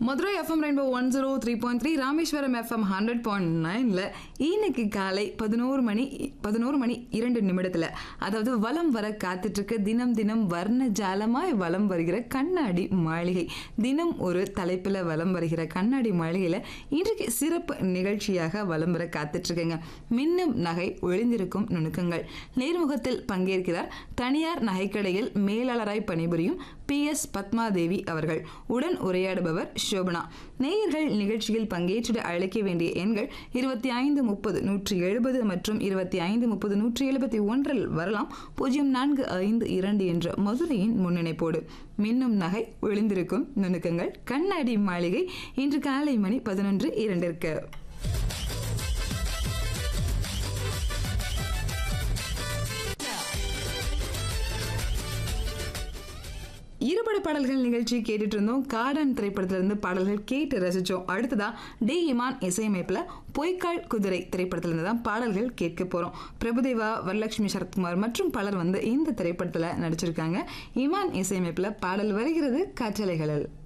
Madurai FM rainbow one zero three point three Rameswaram FM hundred point நைனில் இன்னைக்கு காலை பதினோரு மணி பதினோரு மணி இரண்டு நிமிடத்தில் அதாவது வலம் வர காத்துட்ருக்கு தினம் தினம் வர்ண ஜாலமாய் வலம் வருகிற கண்ணாடி மாளிகை தினம் ஒரு தலைப்பில் வலம் வருகிற கண்ணாடி மாளிகையில் இன்றைக்கு சிறப்பு நிகழ்ச்சியாக வலம் வர காத்துட்ருக்குங்க மின்னும் நகை ஒளிந்திருக்கும் நுணுக்கங்கள் நேர்முகத்தில் பங்கேற்கிறார் தனியார் நகைக்கடையில் மேலாளராய் பணிபுரியும் பி எஸ் பத்மாதேவி அவர்கள் உடன் உரையாடுபவர் சோபனா நேயர்கள் நிகழ்ச்சியில் பங்கேற்றிட அழைக்க வேண்டிய எண்கள் இருபத்தி ஐந்து முப்பது நூற்றி எழுபது மற்றும் இருபத்தி ஐந்து முப்பது நூற்றி எழுபத்தி ஒன்றில் வரலாம் பூஜ்ஜியம் நான்கு ஐந்து இரண்டு என்ற மதுரையின் முன்னிணைப்போடு மின்னும் நகை ஒளிந்திருக்கும் நுணுக்கங்கள் கண்ணாடி மாளிகை இன்று காலை மணி பதினொன்று இரண்டிற்கு இருபட பாடல்கள் நிகழ்ச்சி கேட்டுட்டு இருந்தோம் காடன் திரைப்படத்துல இருந்து பாடல்கள் கேட்டு ரசிச்சோம் அடுத்ததா டி இமான் இசையமைப்புல பொய்க்கால் குதிரை திரைப்படத்துல இருந்து தான் பாடல்கள் கேட்க போறோம் பிரபுதேவா வரலட்சுமி சரத்குமார் மற்றும் பலர் வந்து இந்த திரைப்படத்துல நடிச்சிருக்காங்க இமான் இசையமைப்புல பாடல் வருகிறது காற்றலைகளில்